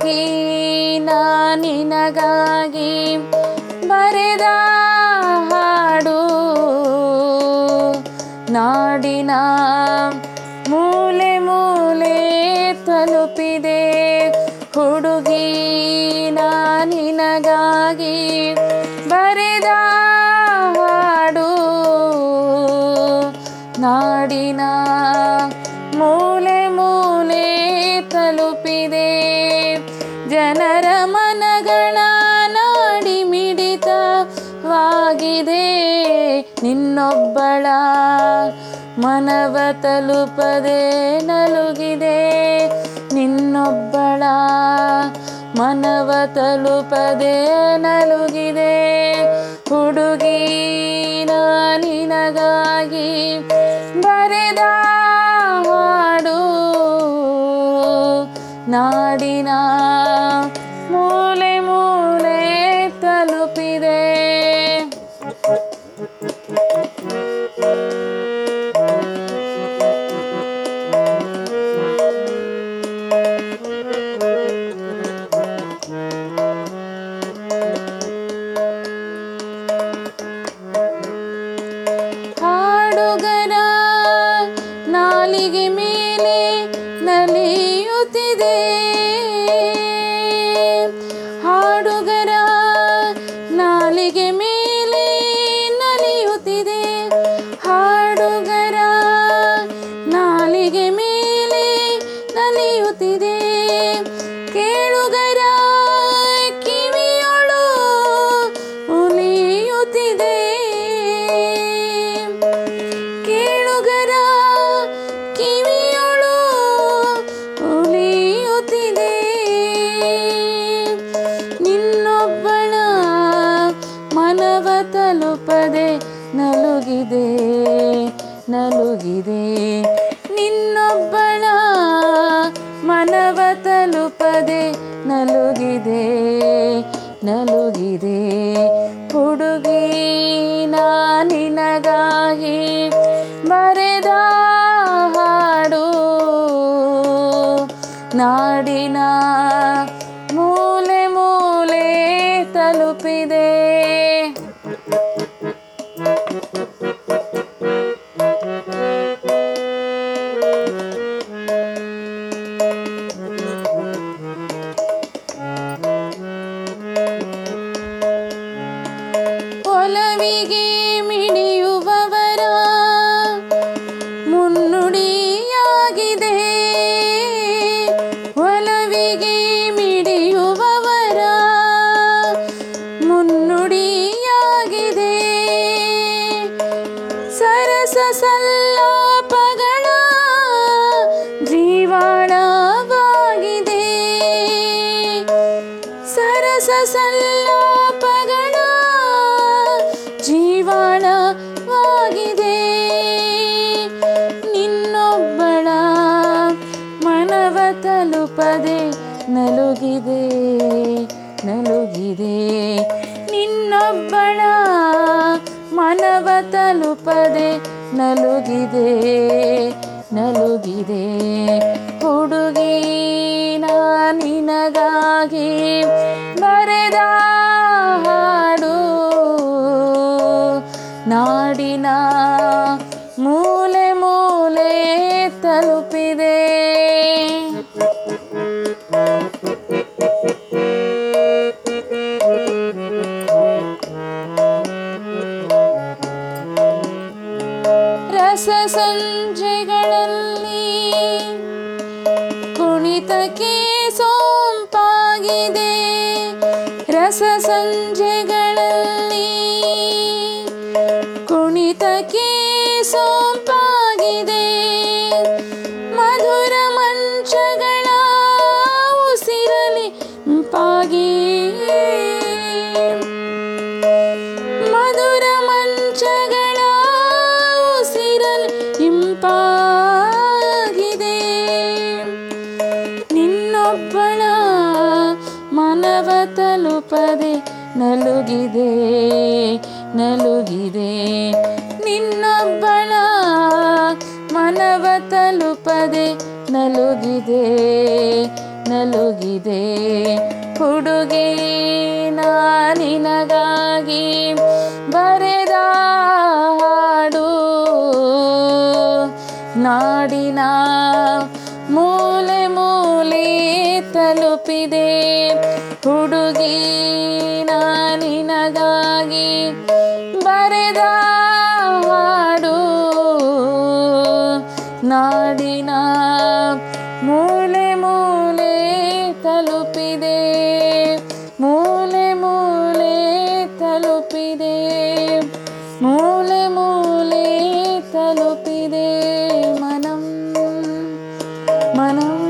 ಹುಡುಗಿ ನಾ ನಿನಗಾಗಿ ಬರೆದ ಹಾಡು ನಾಡಿನ ಮೂಲೆ ಮೂಲೆ ತಲುಪಿದೆ ಹುಡುಗಿ ನಾ ನಿನಗಾಗಿ ಬರೆದ ಹಾಡು ನಾಡಿನ ಮೂಲೆ ಮೂಲೆ ತಲುಪಿದೆ ಜನರ ಮನಗಳ ನಾಡಿ ಮಿಡಿತವಾಗಿದೆ ನಿನ್ನೊಬ್ಬಳ ಮನವ ತಲುಪದೆ ನಲುಗಿದೆ ನಿನ್ನೊಬ್ಬಳ ಮನವ ತಲುಪದೆ ನಲುಗಿದೆ ಹುಡುಗಿ ನಾ ನಿನಗಾಗಿ ಬರೆದ ಹಾಡು ನಾಡಿನ ಮೂಲೆ ಮೂಲೆ ತಲುಪಿದೆ ಹಾಡುಗರ ನಾಲಿಗೆ ಮೇಲೆ ನಲಿಯುತ್ತಿದೆ ಹಾಡುಗರ ನಾಲಿಗೆ ಮೇಲೆ ನಲಿಯುತ್ತಿದೆ ಹಾಡುಗರ ನಾಲಿಗೆ ಮೇಲೆ ನಲಿಯುತ್ತಿದೆ ಕೇಳುಗರ ಕಿವಿಯೊಳು ಉಲಿಯುತ್ತಿದೆ ಕೇಳುಗರ ಕಿವಿಯೊಳು ಉಲಿಯುತ್ತಿದೆ ನಿನ್ನೊಬ್ಬಳ ಮನವ ತಲುಪದೆ ನಲುಗಿದೆ ನಲುಗಿದೆ ನಿನ್ನೊಬ್ಬಳ ಮನವ ತಲುಪದೆ ನಲುಗಿದೆ ನಲುಗಿದೆ ಹುಡುಗಿ ನಾ ನಿನಗಾಗಿ ಬರೆದ ಹಾಡು ನಾಡಿನ ಮೂಲೆ ಮೂಲೆ ತಲುಪಿದೆ ಒಲವಿಗೆ ಮಿಡಿಯುವವರ ಮುನ್ನುಡಿಯಾಗಿದೆ ಒಲವಿಗೆ ಮಿಡಿಯುವವರ ಮುನ್ನುಡಿಯಾಗಿದೆ ಸರಸ ಸಲ್ಲಾಪಗಳ ಜೀವಾಳವಾಗಿದೆ ಸರಸ ಸಲ್ಲಾಪಗಳ ಜೀವಾಳವಾಗಿದೆ ನಿನ್ನೊಬ್ಬಳ ಮನವ ತಲುಪದೆ ನಲುಗಿದೆ ನಲುಗಿದೆ ನಿನ್ನೊಬ್ಬಳ ಮನವ ತಲುಪದೆ ನಲುಗಿದೆ ನಲುಗಿದೆ ಹುಡುಗಿ ನಾ ನಿನಗಾಗಿ ಬರೆದ ಹಾಡು ನಾಡಿನ ಮೂಲೆ ಮೂಲೆ ತಲುಪಿದೆ ರಸ ಸಂಜೆಗಳಲ್ಲಿ ಕುಣಿತಕ್ಕೆ ಸೋಂಪಾಗಿದೆ ರಸ ಸಂಜೆಗಳಲ್ಲಿ ಕುಣಿತಕ್ಕೆ ಸೋಂಪಾಗಿದೆ ಮಧುರ ಮಂಚಗಳ ಉಸಿರಲಿ ಪಾಗಿ ಮಧುರ ಮಂಚಗಳ ಉಸಿರಲಿ ಇಂಪಾಗಿದೆ ನಿನ್ನೊಬ್ಬಳ ಮನವ ತಲುಪದೆ ನಲುಗಿದೆ ನಲುಗಿದೆ ನಿನ್ನೊಬ್ಬಳ ಮನವ ತಲುಪದೆ ನಲುಗಿದೆ ನಲು ನಲುಗಿದೆ ಹುಡುಗಿ ನಾ ನಿನಗಾಗಿ ಬರೆದ ಹಾಡು ನಾಡಿನ ಮೂಲೆ ಮೂಲೆ ತಲುಪಿದೆ ಹುಡುಗಿ ನಾ ನಿನಗಾಗಿ ಬರೆದ ಹಾಡು ನಾಡಿನ ಮೂಲೆ ಮೂಲೆ ತಲುಪಿದೆ ಮೂಲೆ ಮೂಲೆ ತಲುಪಿದೆ ಮೂಲೆ ಮೂಲೆ ತಲುಪಿದೆ ಮನಂ ಮನಂ